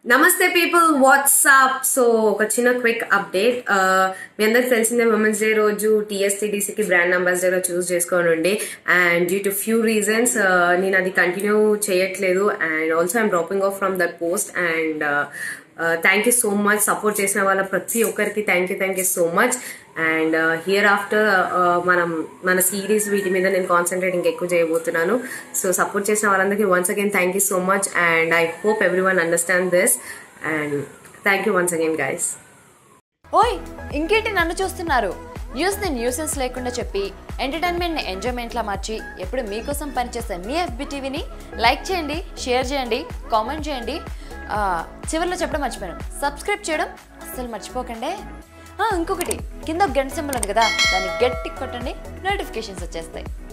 నమస్తే people WhatsApp so ఒక చిన్న క్విక్ అప్డేట్ మీ అందరికి తెలిసిందే ఉమెన్స్ డే రోజు టీఎస్టీడీసీకి బ్రాండ్ అంబాసిడర్ చూస్ చేసుకోని ఉండే and due to few reasons నేను అది కంటిన్యూ చేయట్లేదు and also I'm dropping off from that post and thank you so much support చేసిన వాళ్ళ ప్రతి ఒక్కరికి thank you thank you so much and here after మనం మన సిరీస్ వీటి మీద నేను కాన్సన్ట్రేట్ ఇంకా ఎక్కువ చేయబోతున్నాను సో సపోర్ట్ చేసిన వాళ్ళందరికీ once again thank you so much and I hope everyone understand this and thank you once again guys ఓయ్ ఇంకేంటి నన్ను చూస్తున్నారు న్యూస్ని న్యూసెన్స్ లేకుండా చెప్పి ఎంటర్టైన్మెంట్ని ఎంజాయ్మెంట్లా మార్చి ఎప్పుడు మీకోసం పనిచేసే మీ ఎఫ్బి టీవీని లైక్ చేయండి షేర్ చేయండి కామెంట్ చేయండి ఆ, చివరిలో చెప్పడం మర్చిపోయాను సబ్స్క్రైబ్ చేయడం అస్సలు మర్చిపోకండి ఆ, ఇంకొకటి కింద ఒక గంట సింబల్ ఉంది కదా దాన్ని గట్టి కొట్టండి నోటిఫికేషన్స్ వచ్చేస్తాయి